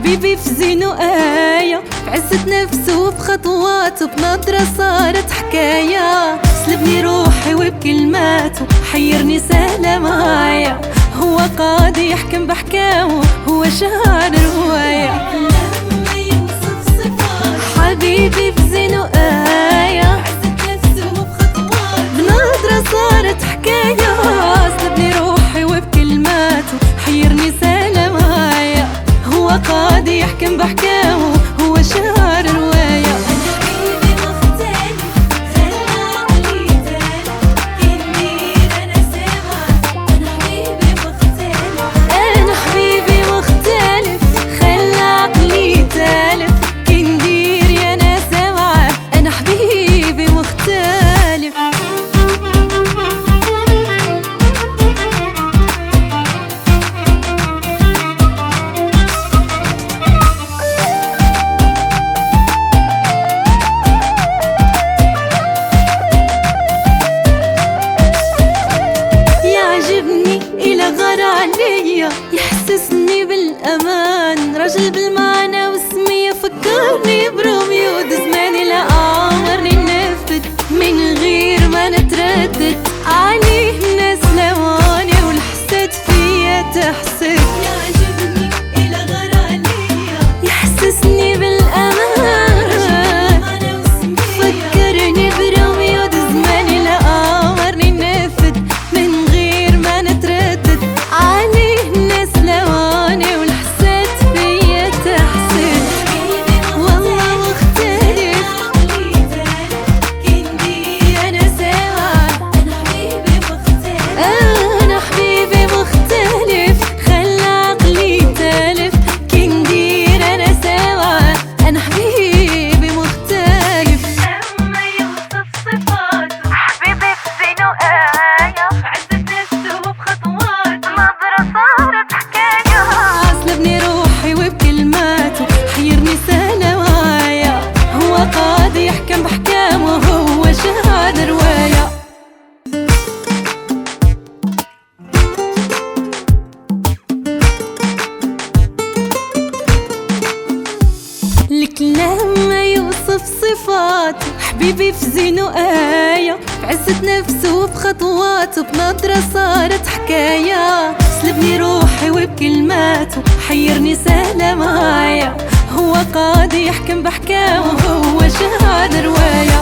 حبيبي في زينو آية في عزة نفسه بخطواته بنظرة صارت حكاية سلبني روحي وبكلماته حيرني سهلة معايا هو قاضي يحكم بحكامه هو شاعر رواية حبيبي في زينو آية بنظرة صارت حكاية سلبني روحي وبكلماته حيرني سهلة معايا هو قاضي يحكم بحكامه هو شاعر رواية أنا حبيبي مختلف خلى عقلي تالف كندير يا ناس سامعة أنا حبيبي مختلف يعجبني إلى غار عليا يحسسني بالأمان رجل بالمعنى والسمية فكرني بروميو د زماني لا عمرني نفد من غير ما نتردد عليه ناس لواني والحسد فيا تحسد يعجبني إلى غار عليا يحسسني بالأمان فكرني بروميو د زماني لا عمرني نفد من غير ما نتردد عليه ناس لواني والحسد فيا تحسد والله مختلف انا سامعة انا حبيبي مختلف خلى عقلي تالف كي ندير انا سامعة انا حبيبي مختلف لما يوصف صفاته حبيبي في زينه آية عزة نفسه بخطواته نظرة صارت حكاية عسلبني روحي وبكلماته حيرني سهلة معايا هو قاضي يحكم بحكامه هو شاهد رواية الكلام ما يوصف صفاته حبيبي في زينو آية في عزة نفسه بخطواته بنظرة صارت حكاية سلبني روحي وبكلماته حيرني سهلة معايا هو قاضي يحكم بحكامه هو شاعر رواية